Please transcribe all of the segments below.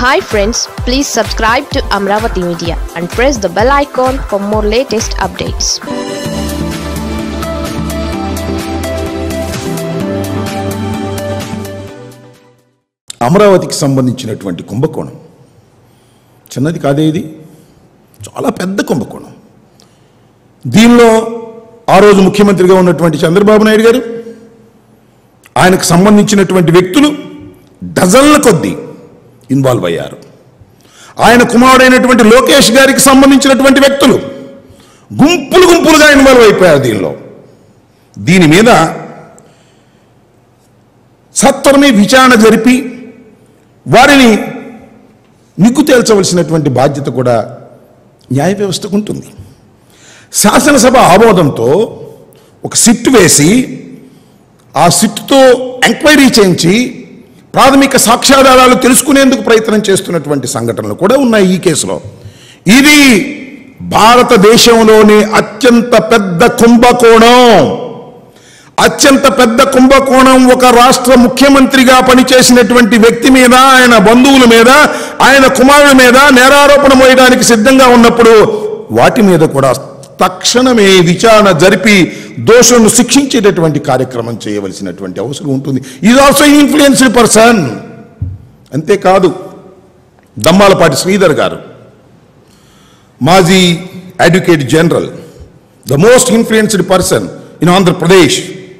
Hi friends please subscribe to Amaravati media and press the bell icon for more latest updates అమరావతికి సంబంధించినటువంటి కుంభకోణం చిన్నది కాదే ఇది చాలా పెద్ద కుంభకోణం దీనిలో ఆ రోజు ముఖ్యమంత్రిగా ఉన్నటువంటి చంద్రబాబు నాయుడు గారు ఆయనకు సంబంధించినటువంటి వ్యక్తులు డజన్ల కొద్దీ ఇన్వాల్వ్ అయ్యారు ఆయన కుమారుడైనటువంటి లోకేష్ గారికి సంబంధించినటువంటి వ్యక్తులు గుంపులు గుంపులుగా ఇన్వాల్వ్ అయిపోయారు దీనిలో దీని మీద సత్వరమే విచారణ జరిపి వారిని నిగ్గు తేల్చవలసినటువంటి బాధ్యత కూడా న్యాయ వ్యవస్థకు ఉంటుంది శాసనసభ ఆమోదంతో ఒక సిట్ వేసి ఆ సిట్తో ఎంక్వైరీ చేయించి ప్రాథమిక సాక్ష్యాధారాలు తెలుసుకునేందుకు ప్రయత్నం చేస్తున్నటువంటి సంఘటనలు కూడా ఉన్నాయి ఈ కేసులో ఇది భారతదేశంలోని అత్యంత పెద్ద కుంభకోణం అత్యంత పెద్ద కుంభకోణం ఒక రాష్ట్ర ముఖ్యమంత్రిగా పనిచేసినటువంటి వ్యక్తి మీద ఆయన బంధువుల మీద ఆయన కుమారుల మీద నేరారోపణ మోయడానికి సిద్ధంగా ఉన్నప్పుడు వాటి మీద కూడా తక్షణమే విచారణ జరిపి దోషులను శిక్షించేటటువంటి కార్యక్రమం చేయవలసినటువంటి అవసరం ఉంటుంది ఇది ఆల్సో ఇన్ఫ్లుయెన్స్డ్ పర్సన్ అంతేకాదు దమ్మాలపాటి శ్రీధర్ గారు మాజీ advocate general the most influenced person in Andhra Pradesh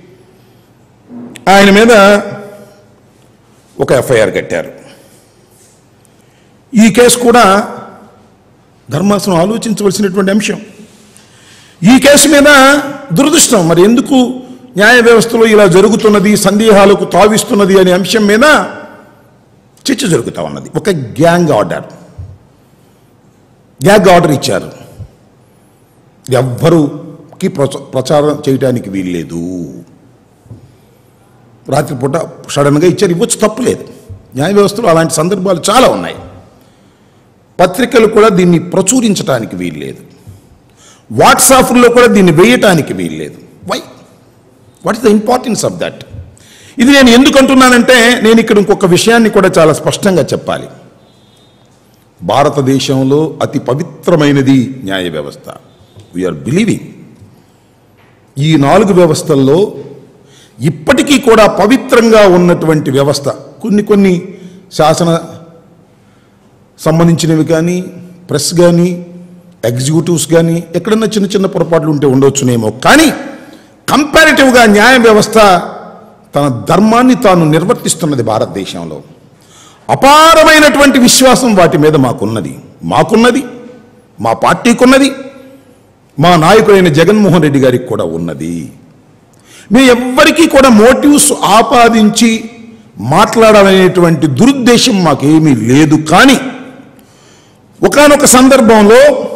ఆయన మీద ఒక ఎఫ్ఐఆర్ కట్టారు ఈ కేసు కూడా ధర్మాసనం ఆలోచించవలసినటువంటి అంశం ఈ కేసు మీద దురదృష్టం మరి ఎందుకు న్యాయ వ్యవస్థలో ఇలా జరుగుతున్నది సందేహాలకు తావిస్తున్నది అనే అంశం మీద చర్చ జరుగుతూ ఉన్నది ఒక గ్యాంగ్ ఆర్డర్ గ్యాంగ్ ఆర్డర్ ఇచ్చారు ఎవ్వరుకి ప్రచ- ప్రచారం చేయడానికి వీల్లేదు రాత్రిపూట సడన్గా ఇచ్చారు ఇవ్వచ్చు తప్పులేదు న్యాయ వ్యవస్థలో అలాంటి సందర్భాలు చాలా ఉన్నాయి పత్రికలు కూడా దీన్ని ప్రచురించడానికి వీల్లేదు వాట్సాప్లో కూడా దీన్ని వేయటానికి వీల్లేదు why what is the importance of that ఇది నేను ఎందుకు అంటున్నానంటే నేను ఇక్కడ ఇంకొక విషయాన్ని కూడా చాలా స్పష్టంగా చెప్పాలి భారతదేశంలో అతి పవిత్రమైనది న్యాయ వ్యవస్థ వీఆర్ బిలీవింగ్ ఈ నాలుగు వ్యవస్థల్లో ఇప్పటికీ కూడా పవిత్రంగా ఉన్నటువంటి వ్యవస్థ కొన్ని కొన్ని శాసన సంబంధించినవి కానీ ప్రెస్ కానీ ఎగ్జిక్యూటివ్స్ కానీ ఎక్కడన్నా చిన్న చిన్న పొరపాట్లు ఉంటే ఉండొచ్చునేమో కానీ కంపారిటివ్గా న్యాయ వ్యవస్థ తన ధర్మాన్ని తాను నిర్వర్తిస్తున్నది భారతదేశంలో అపారమైనటువంటి విశ్వాసం వాటి మీద మాకున్నది మాకున్నది మా పార్టీకున్నది మా నాయకుడైన జగన్మోహన్ రెడ్డి గారికి కూడా ఉన్నది మేము ఎవ్వరికీ కూడా మోటివ్స్ ఆపాదించి మాట్లాడాలనేటువంటి దురుద్దేశం మాకేమీ లేదు కానీ ఒకానొక సందర్భంలో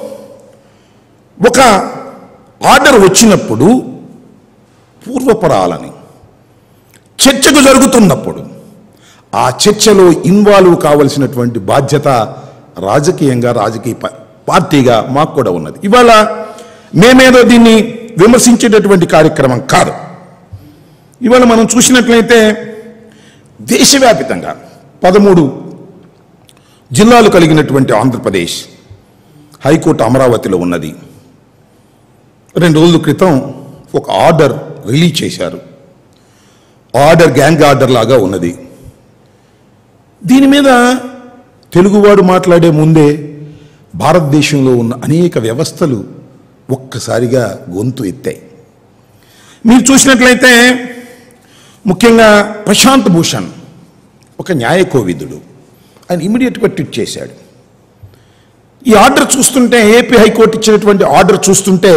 ఒక ఆర్డర్ వచ్చినప్పుడు పూర్వపరాలని చర్చకు జరుగుతున్నప్పుడు ఆ చర్చలో ఇన్వాల్వ్ కావలసినటువంటి బాధ్యత రాజకీయంగా రాజకీయ ప- పార్టీగా మాకు కూడా ఉన్నది ఇవాళ మేమేదో దీన్ని విమర్శించేటటువంటి కార్యక్రమం కాదు ఇవాళ మనం చూసినట్లయితే దేశవ్యాపితంగా పదమూడు జిల్లాలు కలిగినటువంటి ఆంధ్రప్రదేశ్ హైకోర్టు అమరావతిలో ఉన్నది రెండు రోజుల క్రితం ఒక ఆర్డర్ రిలీజ్ చేశారు ఆర్డర్ గ్యాంగ్ ఆర్డర్ లాగా ఉన్నది దీని మీద తెలుగువాడు మాట్లాడే ముందే భారతదేశంలో ఉన్న అనేక వ్యవస్థలు ఒక్కసారిగా గొంతు ఎత్తాయి మీరు చూసినట్లయితే ముఖ్యంగా ప్రశాంత్ భూషణ్ ఒక న్యాయ కోవిదుడు ఆయన ఇమీడియట్గా ట్వీట్ చేశాడు ఈ ఆర్డర్ చూస్తుంటే ఏపీ హైకోర్టు ఇచ్చినటువంటి ఆర్డర్ చూస్తుంటే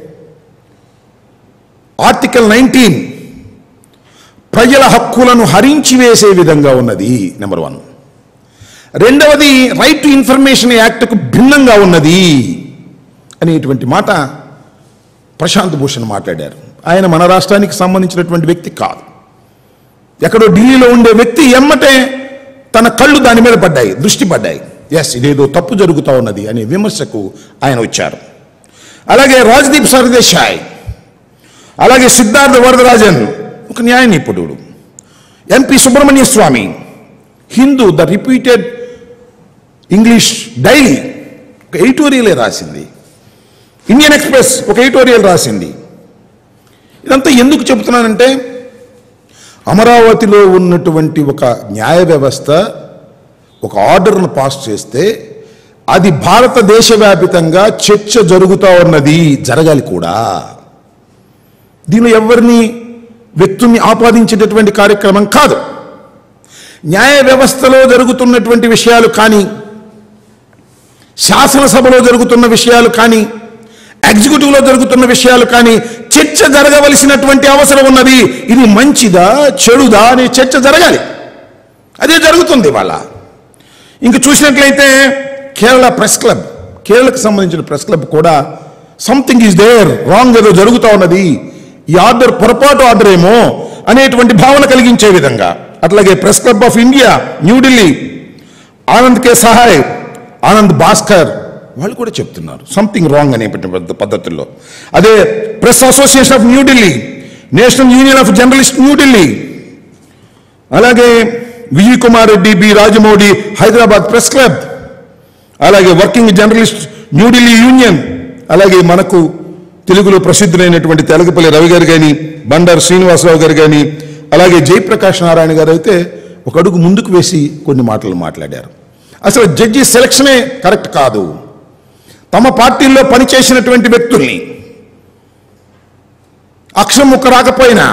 ఆర్టికల్ నైన్టీన్ ప్రజల హక్కులను హరించి వేసే విధంగా ఉన్నది నెంబర్ వన్ రెండవది రైట్ టు ఇన్ఫర్మేషన్ యాక్ట్కు భిన్నంగా ఉన్నది అనేటువంటి మాట ప్రశాంత్ భూషణ్ మాట్లాడారు ఆయన మన రాష్ట్రానికి సంబంధించినటువంటి వ్యక్తి కాదు ఎక్కడో ఢిల్లీలో ఉండే వ్యక్తి ఎమ్మటే తన కళ్ళు దాని మీద పడ్డాయి దృష్టి పడ్డాయి ఎస్ ఇదేదో తప్పు జరుగుతూ ఉన్నది అనే విమర్శకు ఆయన వచ్చారు అలాగే రాజ్దీప్ సర్దేశాయ్ అలాగే సిద్ధార్థ వరదరాజన్ ఒక న్యాయ నిపుణుడు MP Subrahmanya Swamy Hindu the reputed English daily ఒక ఎడిటోరియలే రాసింది ఇండియన్ ఎక్స్ప్రెస్ ఒక ఎడిటోరియల్ రాసింది ఇదంతా ఎందుకు చెబుతున్నానంటే అమరావతిలో ఉన్నటువంటి ఒక న్యాయ వ్యవస్థ ఒక ఆర్డర్ను పాస్ చేస్తే అది భారతదేశ వ్యాపితంగా చర్చ జరుగుతూ ఉన్నది జరగాలి కూడా దీనిలో ఎవరిని వ్యక్తుల్ని ఆపాదించేటటువంటి కార్యక్రమం కాదు న్యాయ వ్యవస్థలో జరుగుతున్నటువంటి విషయాలు కానీ శాసనసభలో జరుగుతున్న విషయాలు కానీ ఎగ్జిక్యూటివ్లో జరుగుతున్న విషయాలు కానీ చర్చ జరగవలసినటువంటి అవసరం ఉన్నది ఇది మంచిదా చెడుదా అనే చర్చ జరగాలి అదే జరుగుతుంది ఇవాళ ఇంక చూసినట్లయితే కేరళ ప్రెస్ క్లబ్ కేరళకు సంబంధించిన ప్రెస్ క్లబ్ కూడా సంథింగ్ ఈజ్ దేర్ రాంగ్ ఏదో జరుగుతూ ఉన్నది ఈ ఆర్డర్ పొరపాటు ఆర్డర్ ఏమో అనేటువంటి భావన కలిగించే విధంగా అట్లాగే press club of India New Delhi Anand K Sahay Anand Bhaskar వాళ్ళు కూడా చెప్తున్నారు సంథింగ్ రాంగ్ అనే పద్ధ- పద్ధతుల్లో అదే press association of New Delhi national union of journalist New Delhi అలాగే Vijay Kumar Reddy B Rajamouli Hyderabad press club అలాగే వర్కింగ్ జర్నలిస్ట్ న్యూఢిల్లీ యూనియన్ అలాగే మనకు తెలుగులో ప్రసిద్ధులైనటువంటి తెలగపల్లి రవి గారు కానీ బండారు శ్రీనివాసరావు గారు కానీ అలాగే జయప్రకాష్ నారాయణ గారు అయితే ఒక అడుగు ముందుకు వేసి కొన్ని మాటలు మాట్లాడారు అసలు జడ్జి సెలక్షనే కరెక్ట్ కాదు తమ పార్టీల్లో పనిచేసినటువంటి వ్యక్తుల్ని అక్షరం ముక్క రాకపోయినా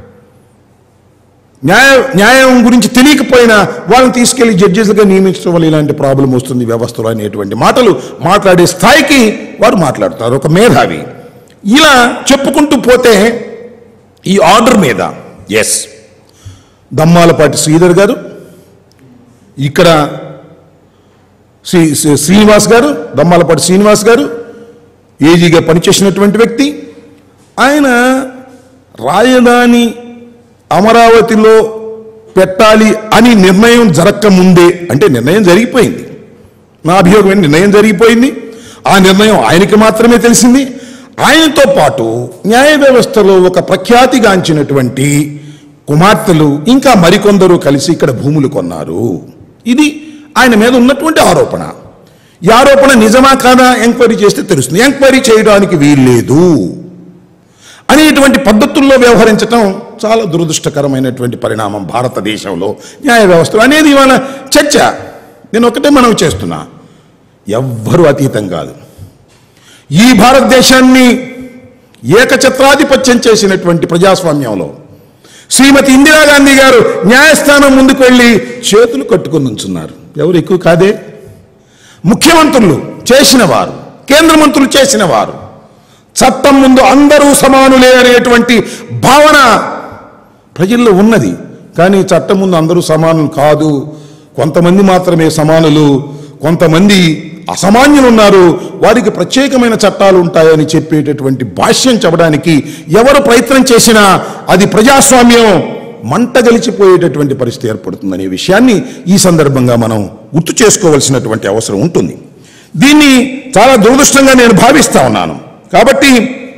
న్యాయ న్యాయం గురించి తెలియకపోయినా వాళ్ళని తీసుకెళ్లి జడ్జెస్గా నియమించడం వల్ల ఇలాంటి ప్రాబ్లం వస్తుంది వ్యవస్థలో అనేటువంటి మాటలు మాట్లాడే స్థాయికి వారు మాట్లాడుతున్నారు ఒక మేధావి ఇలా చెప్పుకుంటూ పోతే ఈ ఆర్డర్ మీద ఎస్ దమ్మాలపాటి శ్రీధర్ గారు ఇక్కడ శ్రీ శ్రీ- శ్రీనివాస్ గారు దమ్మాలపాటి శ్రీనివాస్ గారు ఏజీగా పనిచేసినటువంటి వ్యక్తి ఆయన రాజధాని అమరావతిలో పెట్టాలి అని నిర్ణయం జరక్క ముందే అంటే నిర్ణయం జరిగిపోయింది నా అభియోగం ఏంటి? నిర్ణయం జరిగిపోయింది ఆ నిర్ణయం ఆయనకి మాత్రమే తెలిసింది ఆయనతో పాటు న్యాయ వ్యవస్థలో ఒక ప్రఖ్యాతిగాంచినటువంటి కుమార్తెలు ఇంకా మరికొందరు కలిసి ఇక్కడ భూములు కొన్నారు ఇది ఆయన మీద ఉన్నటువంటి ఆరోపణ ఈ ఆరోపణ నిజమా కాదా ఎంక్వైరీ చేస్తే తెలుస్తుంది ఎంక్వైరీ చేయడానికి వీల్లేదు అనేటువంటి పద్ధతుల్లో వ్యవహరించటం చాలా దురదృష్టకరమైనటువంటి పరిణామం భారతదేశంలో న్యాయ వ్యవస్థలో అనేది ఇవాళ చర్చ నేను ఒకటే మనం చేస్తున్నా ఎవ్వరూ అతీతం కాదు ఈ భారతదేశాన్ని ఏకఛత్రాధిపత్యం చేసినటువంటి ప్రజాస్వామ్యంలో శ్రీమతి ఇందిరాగాంధీ గారు న్యాయస్థానం ముందుకు వెళ్ళి చేతులు కట్టుకుని ఉంచున్నారు ఎవరు ఎక్కువ కాదే ముఖ్యమంత్రులు చేసిన వారు కేంద్ర మంత్రులు చేసిన వారు చట్టం ముందు అందరూ సమానులే అనేటువంటి భావన ప్రజల్లో ఉన్నది కానీ చట్టం ముందు అందరూ సమానులు కాదు కొంతమంది మాత్రమే సమానులు కొంతమంది అసమాన్యులు ఉన్నారు వారికి ప్రత్యేకమైన చట్టాలు ఉంటాయని చెప్పేటటువంటి భాష్యం చెప్పడానికి ఎవరు ప్రయత్నం చేసినా అది ప్రజాస్వామ్యం మంట గలిచిపోయేటటువంటి పరిస్థితి ఏర్పడుతుందనే విషయాన్ని ఈ సందర్భంగా మనం గుర్తు చేసుకోవాల్సినటువంటి అవసరం ఉంటుంది దీన్ని చాలా దురదృష్టంగా నేను భావిస్తా ఉన్నాను కాబట్టి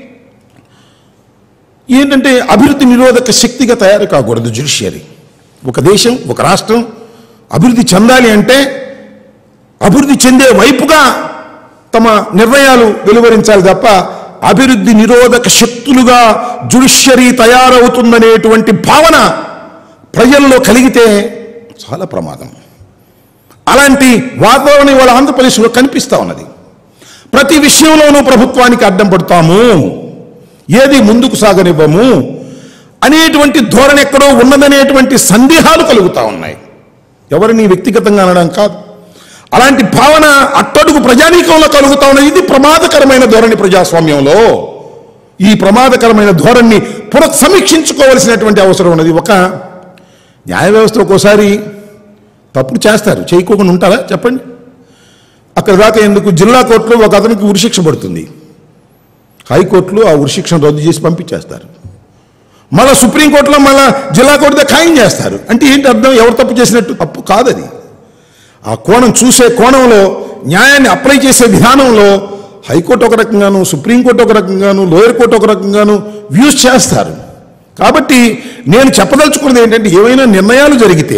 ఏంటంటే అభివృద్ధి నిరోధక శక్తిగా తయారు కాకూడదు జ్యుడిషియరీ ఒక దేశం ఒక రాష్ట్రం అభివృద్ధి చెందాలి అంటే అభివృద్ధి చెందే వైపుగా తమ నిర్ణయాలు వెలువరించాలి తప్ప అభివృద్ధి నిరోధక శక్తులుగా జ్యుడిషియరీ తయారవుతుందనేటువంటి భావన ప్రజల్లో కలిగితే చాలా ప్రమాదం అలాంటి వాతావరణం ఇవాళ ఆంధ్రప్రదేశ్లో కనిపిస్తా ఉన్నది ప్రతి విషయంలోనూ ప్రభుత్వానికి అడ్డం పడతాము ఏది ముందుకు సాగనివ్వము అనేటువంటి ధోరణి ఎక్కడో ఉన్నదనేటువంటి సందేహాలు కలుగుతా ఉన్నాయి ఎవరిని వ్యక్తిగతంగా అనడం కాదు అలాంటి భావన అట్టడుగు ప్రజానీకంలో కలుగుతా ఉన్నది ఇది ప్రమాదకరమైన ధోరణి ప్రజాస్వామ్యంలో ఈ ప్రమాదకరమైన ధోరణిని పునఃసమీక్షించుకోవలసినటువంటి అవసరం ఉన్నది ఒక న్యాయ వ్యవస్థ ఒక్కోసారి తప్పుడు చేస్తారు చేయకోకుండా ఉంటారా చెప్పండి అక్కడ దాకా ఎందుకు జిల్లా కోర్టులో ఒక అతనికి ఉరిశిక్ష పడుతుంది హైకోర్టులో ఆ ఉరిశిక్షను రద్దు చేసి పంపించేస్తారు మళ్ళా సుప్రీంకోర్టులో మళ్ళా జిల్లా కోర్టుతో ఖాయం చేస్తారు అంటే ఏంటి అర్థం ఎవరు తప్పు చేసినట్టు తప్పు కాదది ఆ కోణం చూసే కోణంలో న్యాయాన్ని అప్లై చేసే విధానంలో హైకోర్టు ఒక రకంగాను సుప్రీంకోర్టు ఒక రకంగాను లోయర్ కోర్టు ఒక రకంగాను వ్యూస్ చేస్తారు కాబట్టి నేను చెప్పదలుచుకున్నది ఏంటంటే ఏవైనా నిర్ణయాలు జరిగితే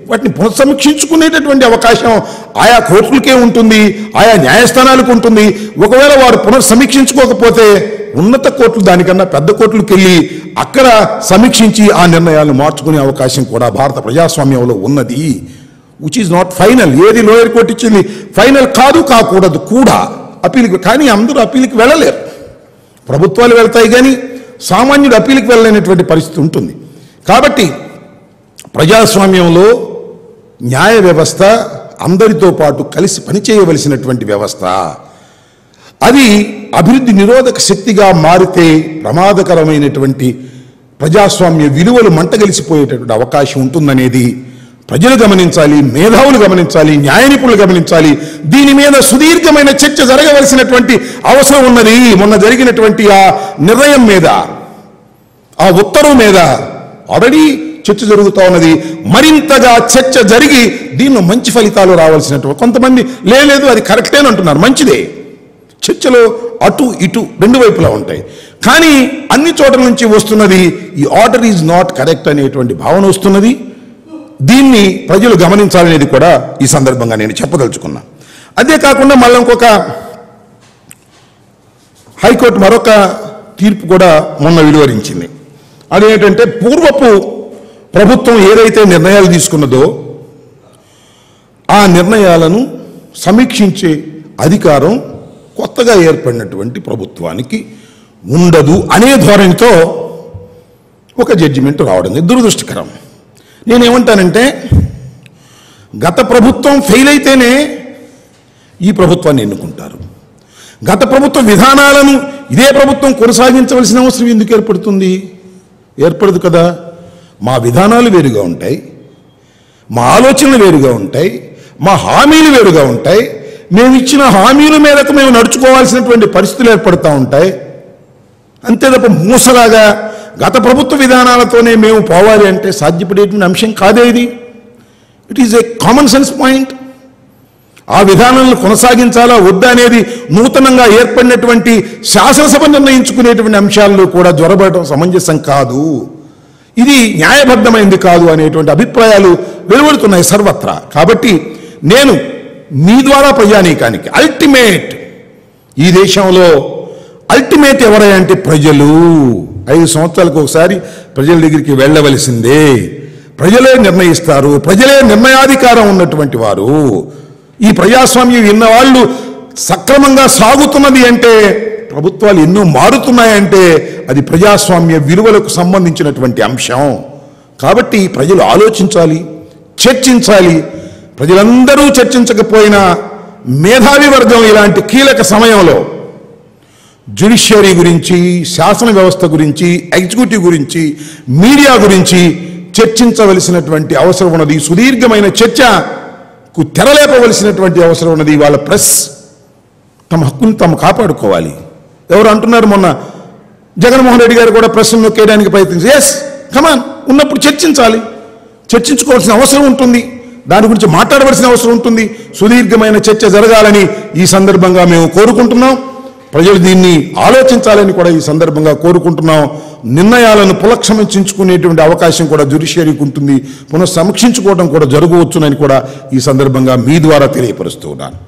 వాటిని పునఃసమీక్షించుకునేటటువంటి అవకాశం ఆయా కోర్టులకే ఉంటుంది ఆయా న్యాయస్థానాలకు ఉంటుంది ఒకవేళ వారు పునఃసమీక్షించుకోకపోతే ఉన్నత కోర్టులు దానికన్నా పెద్ద కోర్టులకు వెళ్ళి అక్కడ సమీక్షించి ఆ నిర్ణయాలను మార్చుకునే అవకాశం కూడా భారత ప్రజాస్వామ్యంలో ఉన్నది విచ్ ఈజ్ నాట్ ఫైనల్ ఏది లోయర్ కోర్టు ఇచ్చింది ఫైనల్ కాదు కాకూడదు కూడా అప్పీల్కి కానీ అందరూ అప్పీల్కి వెళ్ళలేరు ప్రభుత్వాలు వెళ్తాయి కానీ సామాన్యుడు అప్పీల్కి వెళ్ళలేనటువంటి పరిస్థితి ఉంటుంది కాబట్టి ప్రజాస్వామ్యంలో న్యాయ వ్యవస్థ అందరితో పాటు కలిసి పనిచేయవలసినటువంటి వ్యవస్థ అది అభివృద్ధి నిరోధక శక్తిగా మారితే ప్రమాదకరమైనటువంటి ప్రజాస్వామ్య విలువలు మంటగలిసిపోయేటటువంటి అవకాశం ఉంటుందనేది ప్రజలు గమనించాలి మేధావులు గమనించాలి న్యాయ నిపుణులు గమనించాలి దీని మీద సుదీర్ఘమైన చర్చ జరగవలసినటువంటి అవసరం ఉన్నది మొన్న జరిగినటువంటి ఆ నిర్ణయం మీద ఆ ఉత్తర్వు మీద ఆల్రెడీ చర్చ జరుగుతూ ఉన్నది మరింతగా చర్చ జరిగి దీనిలో మంచి ఫలితాలు రావాల్సినటువంటి కొంతమంది లేదు అది కరెక్టే అని అంటున్నారు మంచిదే చర్చలో అటు ఇటు రెండు వైపులా ఉంటాయి కానీ అన్ని చోట్ల నుంచి వస్తున్నది ఈ ఆర్డర్ ఈజ్ నాట్ కరెక్ట్ అనేటువంటి భావన వస్తున్నది దీన్ని ప్రజలు గమనించాలనేది కూడా ఈ సందర్భంగా నేను చెప్పదలుచుకున్నా అదే కాకుండా మళ్ళీ ఇంకొక హైకోర్టు మరొక తీర్పు కూడా మొన్న వెలువరించింది అదేంటంటే పూర్వపు ప్రభుత్వం ఏదైతే నిర్ణయాలు తీసుకున్నదో ఆ నిర్ణయాలను సమీక్షించే అధికారం కొత్తగా ఏర్పడినటువంటి ప్రభుత్వానికి ఉండదు అనే ధోరణితో ఒక జడ్జిమెంట్ రావడం ఇది దురదృష్టకరం నేనేమంటానంటే గత ప్రభుత్వం ఫెయిల్ అయితేనే ఈ ప్రభుత్వాన్ని ఎన్నుకుంటారు గత ప్రభుత్వ విధానాలను ఇదే ప్రభుత్వం కొనసాగించవలసిన అవసరం ఎందుకు ఏర్పడుతుంది ఏర్పడదు కదా మా విధానాలు వేరుగా ఉంటాయి మా ఆలోచనలు వేరుగా ఉంటాయి మా హామీలు వేరుగా ఉంటాయి మేము ఇచ్చిన హామీల మేరకు మేము నడుచుకోవాల్సినటువంటి పరిస్థితులు ఏర్పడుతూ ఉంటాయి అంతే తప్ప మూసలాగా గత ప్రభుత్వ విధానాలతోనే మేము పోవాలి అంటే సాధ్యపడేటువంటి అంశం కాదే ఇది it is a common sense point ఆ విధానాలను కొనసాగించాలా వద్దా అనేది నూతనంగా ఏర్పడినటువంటి శాసనసభ నిర్ణయించుకునేటువంటి అంశాల్లో కూడా జ్వరబడటం సమంజసం కాదు ఇది న్యాయబద్ధమైంది కాదు అనేటువంటి అభిప్రాయాలు వెలువడుతున్నాయి సర్వత్రా కాబట్టి నేను మీ ద్వారా ప్రజానీకానికి అల్టిమేట్ ఈ దేశంలో అల్టిమేట్ ఎవరై అంటే ప్రజలు ఐదు సంవత్సరాలకు ఒకసారి ప్రజల దగ్గరికి వెళ్ళవలసిందే ప్రజలే నిర్ణయిస్తారు ప్రజలే నిర్ణయాధికారం ఉన్నటువంటి వారు ఈ ప్రజాస్వామ్యం విన్న వాళ్ళు సక్రమంగా సాగుతున్నది అంటే ప్రభుత్వాలు ఎన్నో మారుతున్నాయంటే అది ప్రజాస్వామ్య విలువలకు సంబంధించినటువంటి అంశం కాబట్టి ప్రజలు ఆలోచించాలి చర్చించాలి ప్రజలందరూ చర్చించకపోయినా మేధావి వర్గం ఇలాంటి కీలక సమయంలో జ్యుడిషియరీ గురించి శాసన వ్యవస్థ గురించి ఎగ్జిక్యూటివ్ గురించి మీడియా గురించి చర్చించవలసినటువంటి అవసరం ఉన్నది సుదీర్ఘమైన చర్చకు తెరలేపవలసినటువంటి అవసరం ఉన్నది వాళ్ళ ప్రెస్ తమ హక్కును తాము కాపాడుకోవాలి ఎవరు అంటున్నారు మొన్న జగన్మోహన్ రెడ్డి గారు కూడా ప్రశ్నలు నొక్కేయడానికి ప్రయత్నించి ఎస్ కమాన్ ఉన్నప్పుడు చర్చించాలి చర్చించుకోవాల్సిన అవసరం ఉంటుంది దాని గురించి మాట్లాడవలసిన అవసరం ఉంటుంది సుదీర్ఘమైన చర్చ జరగాలని ఈ సందర్భంగా మేము కోరుకుంటున్నాం ప్రజలు దీన్ని ఆలోచించాలని కూడా ఈ సందర్భంగా కోరుకుంటున్నాం నిర్ణయాలను పులక్షమించుకునేటువంటి అవకాశం కూడా జ్యుడిషియరీకి ఉంటుంది పునఃసమీక్షించుకోవడం కూడా జరగవచ్చునని కూడా ఈ సందర్భంగా మీ ద్వారా తెలియపరుస్తూ ఉన్నాను